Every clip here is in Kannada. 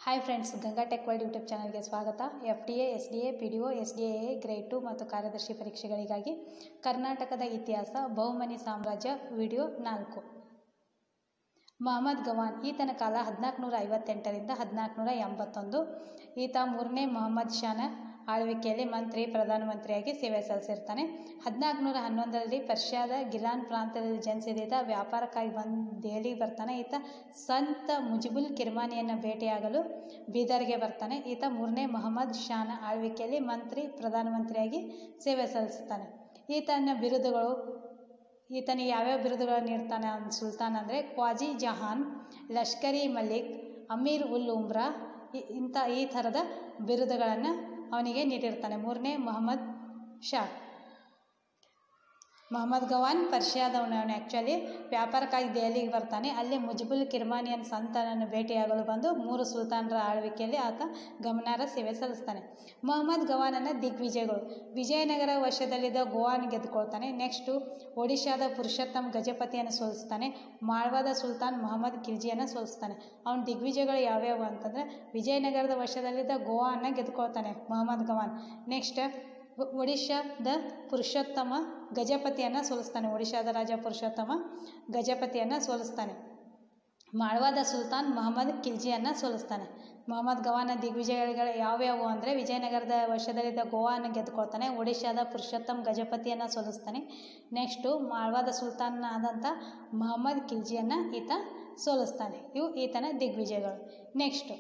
hi friends Ganga tech world YouTube ಚಾನಲ್ಗೆ ಸ್ವಾಗತ F D A S D A P D O S D A grade two ಮತ್ತು ಕಾರ್ಯದರ್ಶಿ ಪರೀಕ್ಷೆಗಳಿಗಾಗಿ ಕರ್ನಾಟಕದ ಇತಿಹಾಸ ಬಹುಮನಿ ಸಾಮ್ರಾಜ್ಯ ವಿಡಿಯೋ ನಾಲ್ಕು ಮೊಹಮ್ಮದ್ ಗವಾನ್ ಈತನ ಕಾಲ ಹದಿನಾಲ್ಕುನೂರ ಐವತ್ತೆಂಟರಿಂದ ಹದಿನಾಲ್ಕುನೂರ ಎಂಬತ್ತೊಂದು ಈತ ಮೂರನೇ ಮೊಹಮ್ಮದ್ ಶಾನ ಆಳ್ವಿಕೆಯಲ್ಲಿ ಮಂತ್ರಿ ಪ್ರಧಾನಮಂತ್ರಿಯಾಗಿ ಸೇವೆ ಸಲ್ಲಿಸಿರ್ತಾನೆ ಹದಿನಾಲ್ಕುನೂರ ಹನ್ನೊಂದರಲ್ಲಿ ಪರ್ಷಿಯಾದ ಗಿಲಾನ್ ಪ್ರಾಂತ್ಯದಲ್ಲಿ ಜನಿಸಿದ ಈತ ವ್ಯಾಪಾರಕ್ಕಾಗಿ ಬಂದು ದೆಹಲಿಗೆ ಬರ್ತಾನೆ ಈತ ಸಂತ ಮುಜಿಬುಲ್ ಕಿರ್ಮಾನಿಯನ್ನು ಭೇಟಿಯಾಗಲು ಬೀದರ್ಗೆ ಬರ್ತಾನೆ ಈತ ಮೂರನೇ ಮೊಹಮ್ಮದ್ ಶಾನ ಆಳ್ವಿಕೆಯಲ್ಲಿ ಮಂತ್ರಿ ಪ್ರಧಾನಮಂತ್ರಿಯಾಗಿ ಸೇವೆ ಸಲ್ಲಿಸ್ತಾನೆ ಈತನ ಬಿರುದುಗಳು ಈತನಿಗೆ ಯಾವ್ಯಾವ ಬಿರುದುಗಳನ್ನು ನೀಡ್ತಾನೆ ಅವ್ನು ಸುಲ್ತಾನ್ ಅಂದರೆ ಕ್ವಾಜಿ ಜಹಾನ್ ಲಷ್ಕರಿ ಮಲಿಕ್ ಅಮೀರ್ ಉಲ್ ಉಮ್ರಾ ಇ- ಇಂಥ ಈ ಥರದ ಬಿರುದುಗಳನ್ನು ಅವನಿಗೆ ನೀಡಿರ್ತಾನೆ ಮೂರನೇ ಮೊಹಮ್ಮದ್ ಶಾ ಮೊಹಮ್ಮದ್ ಗವಾನ್ ಪರ್ಷಿಯಾದವನು ಅವನು ಆ್ಯಕ್ಚುಲಿ ವ್ಯಾಪಾರಕ್ಕಾಗಿ ದೆಹಲಿಗೆ ಬರ್ತಾನೆ ಅಲ್ಲಿ ಮುಜಿಬುಲ್ ಕಿರ್ಮಾನಿಯನ್ ಸಂತನನ್ನು ಭೇಟಿಯಾಗಲು ಬಂದು ಮೂರು ಸುಲ್ತಾನರ ಆಳ್ವಿಕೆಯಲ್ಲಿ ಆತ ಗಮನಾರ್ಹ ಸೇವೆ ಸಲ್ಲಿಸ್ತಾನೆ ಮೊಹಮ್ಮದ್ ಗವಾನನ ದಿಗ್ವಿಜಯಗಳು ವಿಜಯನಗರ ವಶದಲ್ಲಿದ್ದ ಗೋವಾನ್ ಗೆದ್ದುಕೊಳ್ತಾನೆ ನೆಕ್ಸ್ಟು ಒಡಿಶಾದ ಪುರುಷೋತ್ತಮ್ ಗಜಪತಿಯನ್ನು ಸೋಲಿಸ್ತಾನೆ ಮಾಳ್ವಾದ ಸುಲ್ತಾನ್ ಮೊಹಮ್ಮದ್ ಖಿಲ್ಜಿಯನ್ನು ಸೋಲಿಸ್ತಾನೆ ಅವನ ದಿಗ್ವಿಜಯಗಳು ಯಾವ್ಯಾವು ಅಂತಂದರೆ ವಿಜಯನಗರದ ವಶದಲ್ಲಿದ್ದ ಗೋವಾನ ಗೆದ್ದುಕೊಳ್ತಾನೆ ಮೊಹಮ್ಮದ್ ಗವಾನ್ ನೆಕ್ಸ್ಟ್ ಒಡಿಶಾದ ಪುರುಷೋತ್ತಮ ಗಜಪತಿಯನ್ನು ಸೋಲಿಸ್ತಾನೆ ಒಡಿಶಾದ ರಾಜ ಪುರುಷೋತ್ತಮ ಗಜಪತಿಯನ್ನು ಸೋಲಿಸ್ತಾನೆ ಮಾಳ್ವಾದ ಸುಲ್ತಾನ್ ಮೊಹಮ್ಮದ್ ಖಿಲ್ಜಿಯನ್ನು ಸೋಲಿಸ್ತಾನೆ ಮೊಹಮ್ಮದ್ ಗವಾನ ದಿಗ್ವಿಜಯಗಳು ಯಾವ್ಯಾವು ಅಂದರೆ ವಿಜಯನಗರದ ವಶದಲ್ಲಿದ್ದ ಗೋವಾನ ಗೆದ್ದುಕೊಳ್ತಾನೆ ಒಡಿಶಾದ ಪುರುಷೋತ್ತಮ್ ಗಜಪತಿಯನ್ನು ಸೋಲಿಸ್ತಾನೆ ನೆಕ್ಸ್ಟು ಮಾಳ್ವಾದ ಸುಲ್ತಾನ್ ಆದಂಥ ಮೊಹಮ್ಮದ್ ಖಿಲ್ಜಿಯನ್ನು ಈತ ಸೋಲಿಸ್ತಾನೆ ಇವು ಈತನ ದಿಗ್ವಿಜಯಗಳು ನೆಕ್ಸ್ಟು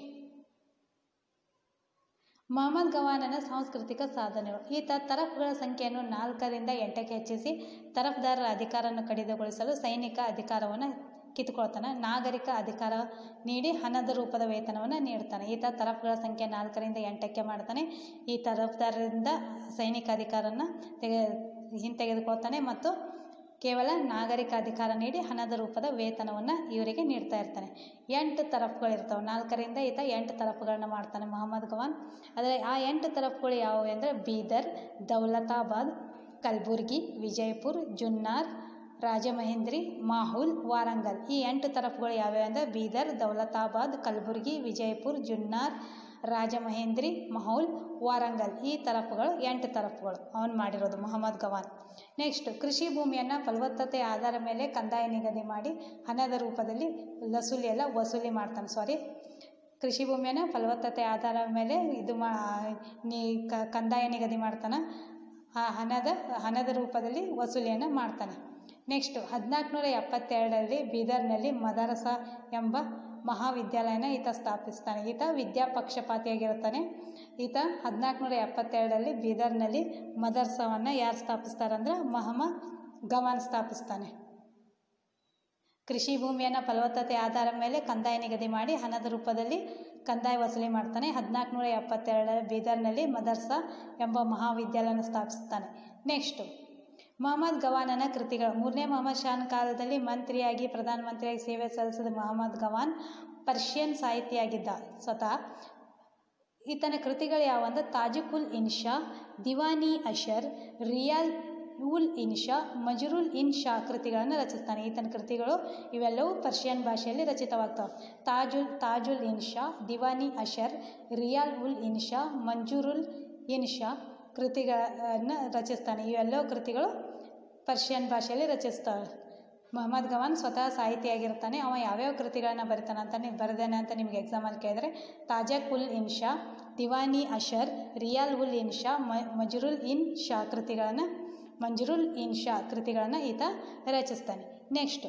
ಮೊಹಮ್ಮದ್ ಗವಾನನ ಸಾಂಸ್ಕೃತಿಕ ಸಾಧನೆಗಳು ಈತ ತರಫ್ಗಳ ಸಂಖ್ಯೆಯನ್ನು ನಾಲ್ಕರಿಂದ ಎಂಟಕ್ಕೆ ಹೆಚ್ಚಿಸಿ ತರಫ್ದಾರರ ಅಧಿಕಾರವನ್ನು ಕಡಿತಗೊಳಿಸಲು ಸೈನಿಕ ಅಧಿಕಾರವನ್ನು ಕಿತ್ತುಕೊಳ್ತಾನೆ ನಾಗರಿಕ ಅಧಿಕಾರ ನೀಡಿ ಹಣದ ರೂಪದ ವೇತನವನ್ನು ನೀಡ್ತಾನೆ ಈತ ತರಫ್ಗಳ ಸಂಖ್ಯೆ ನಾಲ್ಕರಿಂದ ಎಂಟಕ್ಕೆ ಮಾಡ್ತಾನೆ ಈ ತರಫ್ದಾರರಿಂದ ಸೈನಿಕ ಅಧಿಕಾರನ ತೆಗೆ ಹಿಂತೆಗೆದುಕೊಳ್ತಾನೆ ಮತ್ತು ಕೇವಲ ನಾಗರಿಕ ಅಧಿಕಾರ ನೀಡಿ ಹಣದ ರೂಪದ ವೇತನವನ್ನು ಇವರಿಗೆ ನೀಡ್ತಾ ಇರ್ತಾನೆ ಎಂಟು ತರಫ್ಗಳಿರ್ತಾವೆ ನಾಲ್ಕರಿಂದ ಈತ ಎಂಟು ತರಫುಗಳನ್ನ ಮಾಡ್ತಾನೆ ಮೊಹಮ್ಮದ್ ಗವಾನ್ ಆದರೆ ಆ ಎಂಟು ತರಫ್ಗಳು ಯಾವುವು ಅಂದರೆ ಬೀದರ್ ದೌಲತಾಬಾದ್ ಕಲಬುರ್ಗಿ ವಿಜಯಪುರ್ ಜುನ್ನಾರ್ ರಾಜಮಹೇಂದ್ರಿ ಮಾಹುಲ್ ವಾರಂಗಲ್ ಈ ಎಂಟು ತರಫ್ಗಳು ಯಾವ್ಯಾವ ಅಂದರೆ ಬೀದರ್ ದೌಲತಾಬಾದ್ ಕಲಬುರ್ಗಿ ವಿಜಯಪುರ್ ಜುನ್ನಾರ್ ರಾಜಮಹೇಂದ್ರಿ ಮಹೌಲ್ ವಾರಂಗಲ್ ಈ ತರಫುಗಳು ಎಂಟು ತರಫುಗಳು ಅವನು ಮಾಡಿರೋದು ಮೊಹಮ್ಮದ್ ಗವಾನ್ ನೆಕ್ಸ್ಟ್ ಕೃಷಿ ಭೂಮಿಯನ್ನು ಫಲವತ್ತತೆ ಆಧಾರ ಮೇಲೆ ಕಂದಾಯ ನಿಗದಿ ಮಾಡಿ ಹಣದ ರೂಪದಲ್ಲಿ ಲಸೂಲಿ ಎಲ್ಲ ವಸೂಲಿ ಮಾಡ್ತಾನೆ ಸಾರಿ ಕೃಷಿ ಭೂಮಿಯನ್ನು ಫಲವತ್ತತೆ ಆಧಾರ ಮೇಲೆ ಇದು ಮಾ ನೀ ಕ- ಕಂದಾಯ ನಿಗದಿ ಮಾಡ್ತಾನೆ ಆ ಹಣದ ಹಣದ ರೂಪದಲ್ಲಿ ವಸೂಲಿಯನ್ನು ಮಾಡ್ತಾನೆ ನೆಕ್ಸ್ಟು ಹದಿನಾಲ್ಕುನೂರ ಎಪ್ಪತ್ತೆರಡರಲ್ಲಿ ಬೀದರ್ನಲ್ಲಿ ಮದರಸ ಎಂಬ ಮಹಾವಿದ್ಯಾಲಯನ ಈತ ಸ್ಥಾಪಿಸ್ತಾನೆ ಈತ ವಿದ್ಯಾಪಕ್ಷಪಾತಿಯಾಗಿರ್ತಾನೆ ಈತ ಹದಿನಾಲ್ಕುನೂರ ಎಪ್ಪತ್ತೆರಡರಲ್ಲಿ ಬೀದರ್ನಲ್ಲಿ ಮದರ್ಸವನ್ನು ಯಾರು ಸ್ಥಾಪಿಸ್ತಾರಂದ್ರೆ ಮೊಹಮ್ಮದ್ ಗವಾನ್ ಸ್ಥಾಪಿಸ್ತಾನೆ ಕೃಷಿ ಭೂಮಿಯನ್ನು ಫಲವತ್ತತೆ ಆಧಾರ ಮೇಲೆ ಕಂದಾಯ ನಿಗದಿ ಮಾಡಿ ಹಣದ ರೂಪದಲ್ಲಿ ಕಂದಾಯ ವಸೂಲಿ ಮಾಡ್ತಾನೆ ಹದಿನಾಲ್ಕುನೂರ ಎಪ್ಪತ್ತೆರಡರ ಬೀದರ್ನಲ್ಲಿ ಮದರ್ಸಾ ಎಂಬ ಮಹಾವಿದ್ಯಾಲಯನ ಸ್ಥಾಪಿಸ್ತಾನೆ ನೆಕ್ಸ್ಟು ಮೊಹಮ್ಮದ್ ಗವಾನನ ಕೃತಿಗಳು ಮೂರನೇ ಮೊಹಮ್ಮದ್ ಶಾನ್ ಕಾಲದಲ್ಲಿ ಮಂತ್ರಿಯಾಗಿ ಪ್ರಧಾನಮಂತ್ರಿಯಾಗಿ ಸೇವೆ ಸಲ್ಲಿಸಿದ ಮೊಹಮ್ಮದ್ ಗವಾನ್ ಪರ್ಷಿಯನ್ ಸಾಹಿತಿಯಾಗಿದ್ದ ಸ್ವತಃ ಈತನ ಕೃತಿಗಳು ಯಾವಂದ್ರೆ ತಾಜುಕುಲ್ ಇನ್ಶಾ ದಿವಾನಿ ಅಷರ್ ರಿಯಾಲ್ ಉಲ್ ಇನ್ಶಾ ಮಜರುಲ್ ಇನ್ ಶಾ ಕೃತಿಗಳನ್ನು ರಚಿಸ್ತಾನೆ ಈತನ ಕೃತಿಗಳು ಇವೆಲ್ಲವೂ ಪರ್ಷಿಯನ್ ಭಾಷೆಯಲ್ಲಿ ರಚಿತವಾಗ್ತವೆ ತಾಜುಲ್ ತಾಜುಲ್ ಇನ್ಶಾ ದಿವಾನಿ ಅಷರ್ ರಿಯಾಲ್ ಉಲ್ ಇನ್ಶಾ ಮಂಜೂರುಲ್ ಇನ್ಶಾ ಕೃತಿಗಳನ್ನು ರಚಿಸ್ತಾನೆ ಇವೆಲ್ಲವೂ ಕೃತಿಗಳು ಪರ್ಷಿಯನ್ ಭಾಷೆಯಲ್ಲಿ ರಚಿಸ್ತಾವೆ ಮೊಹಮ್ಮದ್ ಗವಾನ್ ಸ್ವತಃ ಸಾಹಿತಿಯಾಗಿರ್ತಾನೆ ಅವ ಯಾವ್ಯಾವ ಕೃತಿಗಳನ್ನ ಬರಿತಾನೆ ಅಂತ ನೀವು ಬರೆದೇನೆ ಅಂತ ನಿಮ್ಗೆ ಎಕ್ಸಾಮಲ್ಲಿ ಕೇಳಿದ್ರೆ ತಾಜಕ್ ಉಲ್ ಇನ್ಶಾ ದಿವಾನಿ ಅಷರ್ ರಿಯಾಲ್ ಉಲ್ ಇನ್ಶಾ ಮ ಮಜರುಲ್ ಇನ್ ಶಾ ಕೃತಿಗಳನ್ನು ಮಂಜರುಲ್ ಇನ್ ಶಾ ಕೃತಿಗಳನ್ನು ಈತ ರಚಿಸ್ತಾನೆ ನೆಕ್ಸ್ಟ್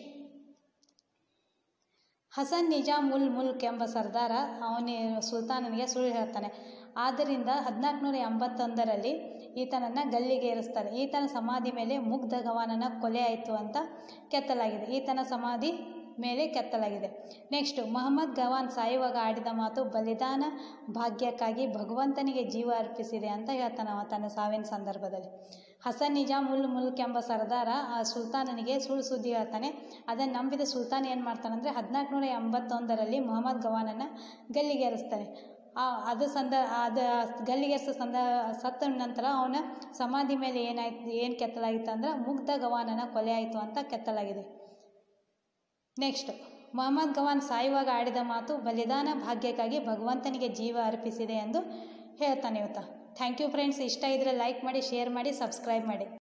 ಹಸನ್ ನಿಜಾಮ್ ಉಲ್ ಮುಲ್ಕ್ ಎಂಬ ಸರ್ದಾರ ಅವನಿ ಸುಲ್ತಾನನಿಗೆ ಸುಳ್ಳು ಹೇಳ್ತಾನೆ ಆದ್ದರಿಂದ ಹದಿನಾಲ್ಕುನೂರ ಎಂಬತ್ತೊಂದರಲ್ಲಿ ಈತನನ್ನು ಗಲ್ಲಿಗೆ ಏರಿಸ್ತಾರೆ ಈತನ ಸಮಾಧಿ ಮೇಲೆ ಮುಗ್ಧ ಗವಾನನ ಕೊಲೆ ಆಯಿತು ಅಂತ ಕೆತ್ತಲಾಗಿದೆ ಈತನ ಸಮಾಧಿ ಮೇಲೆ ಕೆತ್ತಲಾಗಿದೆ ನೆಕ್ಸ್ಟ್ ಮೊಹಮ್ಮದ್ ಗವಾನ್ ಸಾಯುವಾಗ ಆಡಿದ ಮಾತು ಬಲಿದಾನ ಭಾಗ್ಯಕ್ಕಾಗಿ ಭಗವಂತನಿಗೆ ಜೀವ ಅರ್ಪಿಸಿದೆ ಅಂತ ಹೇಳ್ತಾನೆ ಅವ ತನ್ನ ಸಾವಿನ ಸಂದರ್ಭದಲ್ಲಿ ಹಸನ್ ನಿಜಾಮ್ ಉಲ್ ಮುಲ್ಕ್ ಎಂಬ ಸರ್ದಾರ ಆ ಸುಲ್ತಾನನಿಗೆ ಸುಳ್ಳು ಸುದ್ದಿ ಹೇಳ್ತಾನೆ ಅದನ್ನು ನಂಬಿದ ಸುಲ್ತಾನ್ ಏನು ಮಾಡ್ತಾನಂದರೆ ಹದಿನಾಲ್ಕುನೂರ ಎಂಬತ್ತೊಂದರಲ್ಲಿ ಮೊಹಮ್ಮದ್ ಗವಾನನ್ನು ಗಲ್ಲಿಗೇರಿಸ್ತಾನೆ ಆ ಅದು ಸಂದ ಅದು ಗಲ್ಲಿಗೇರಿಸೋ ಸಂದ ಸತ್ತ ನಂತರ ಅವನ ಸಮಾಧಿ ಮೇಲೆ ಏನಾಯ್ತು ಏನು ಕೆತ್ತಲಾಗಿತ್ತು ಅಂದ್ರೆ ಮುಗ್ಧ ಗವಾನನ ಕೊಲೆ ಆಯಿತು ಅಂತ ಕೆತ್ತಲಾಗಿದೆ ನೆಕ್ಸ್ಟ್ ಮೊಹಮ್ಮದ್ ಗವಾನ್ ಸಾಯುವಾಗ ಆಡಿದ ಮಾತು ಬಲಿದಾನ ಭಾಗ್ಯಕ್ಕಾಗಿ ಭಗವಂತನಿಗೆ ಜೀವ ಅರ್ಪಿಸಿದೆ ಎಂದು ಹೇಳ್ತಾನೆ ಇವತ್ತ ಥ್ಯಾಂಕ್ ಯು ಫ್ರೆಂಡ್ಸ್ ಇಷ್ಟ ಇದ್ದರೆ ಲೈಕ್ ಮಾಡಿ ಶೇರ್ ಮಾಡಿ ಸಬ್ಸ್ಕ್ರೈಬ್ ಮಾಡಿ